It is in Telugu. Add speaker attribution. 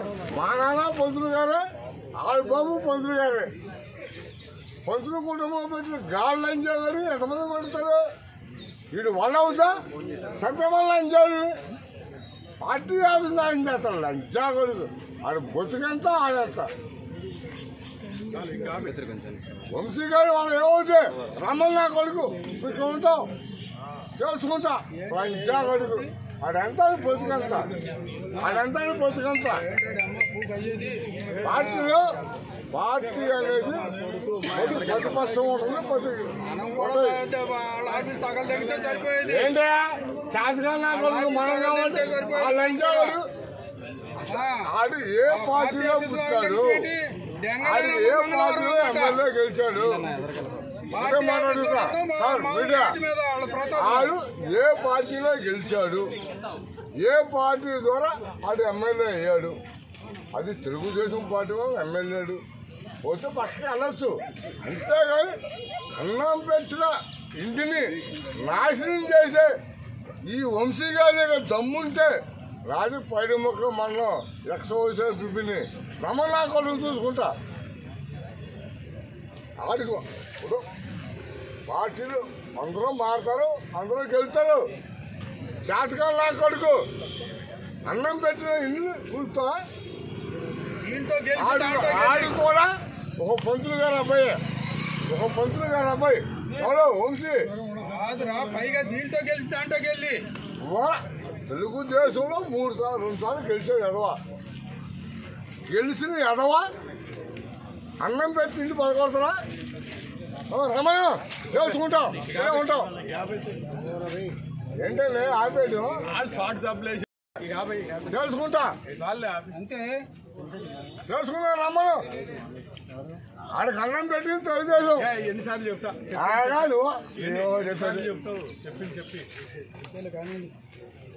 Speaker 1: మా నాన్న పంతులు గారే ఆడి బాబు పంతులు గారే పంతులు కుటుంబం పెట్టిన గాలి లంచారు ఎంతమంది పడతారు వీడు వల్ల అవుతా చంపే వల్ల లంచాడు పార్టీ ఆఫీస్ ఆయన చేస్తాడు లంచా కొడుకు ఆడు బొత్తుకంతా ఆడేస్తా వంశీ గారు వాళ్ళు ఏమవుతే రమ్మని నా కొడుకు ఇక్కడ ఉంటావు తెలుసుకుంటా లంచా కొడుకు ఆడెంత బొత్తుకంతా ఆడెంత బొత్తుకంతా పార్టీలో పార్టీ అనేది ప్రతి ప్రతిపక్షం ఉంటుంది ప్రతి
Speaker 2: వాళ్ళ ఆఫీస్ తగలు తగ్గితే సరిపోయేది
Speaker 1: ఏంటి శాసగా నా కొడుకు మనం కాబట్టి ఆ లంచాడు ఆడు ఏ పార్టీలో పుట్టాడు ఆడు ఏ పార్టీలో ఎమ్మెల్యే గెలిచాడు ఒకటే మాట్లాడుతా సార్ మీడియా ఆడు ఏ పార్టీలో గెలిచాడు ఏ పార్టీ ద్వారా ఆడు ఎమ్మెల్యే అయ్యాడు అది తెలుగుదేశం పార్టీ వాళ్ళు ఎమ్మెల్యేడు పోతే పక్కకి వెళ్ళొచ్చు అంతేగాని అన్నం పెట్టిన ఇంటిని నాశనం చేసే ఈ వంశీ గారి దగ్గర దమ్ముంటే రాజు పైడి ముక్క మనం ఎక్స్ వయసు పిపిని రమణ కొడుకు చూసుకుంటా ఆడికి ఇప్పుడు పార్టీలు అందరూ మారుతారు అందరూ గెలుతారు శాతకాలు నా కొడుకు అన్నం పెట్టిన ఇల్లు కూర్చో
Speaker 2: దీంతో గెలిచి
Speaker 1: ఆడు
Speaker 2: దాంతో
Speaker 1: ఆడు కూడా ఒక పంతులు గారు అబ్బాయి ఒక పంతులు గారు అబ్బాయి ఎవరో వంశీ
Speaker 2: కాదురా పైగా దీంతో గెలిచి దాంట్లో గెలి
Speaker 1: వా తెలుగుదేశంలో మూడు సార్లు రెండు సార్లు గెలిచాడు ఎదవా గెలిచిన ఎదవా అన్నం పెట్టి ఇంటి పడగొడతారా రమణ తెలుసుకుంటాం ఇక్కడే ఉంటాం ఏంటండి ఆపేడు తెలుసుకుంటా
Speaker 2: అంతే
Speaker 1: తెలుసుకుంటా రమ్మను ఆడికి అన్నం పెట్టింది తెలుగుదేశం
Speaker 3: ఎన్నిసార్లు చెప్తా
Speaker 1: ఆగా నువ్వు ఏవో చెప్పేది
Speaker 3: చెప్తావు చెప్పింది చెప్పి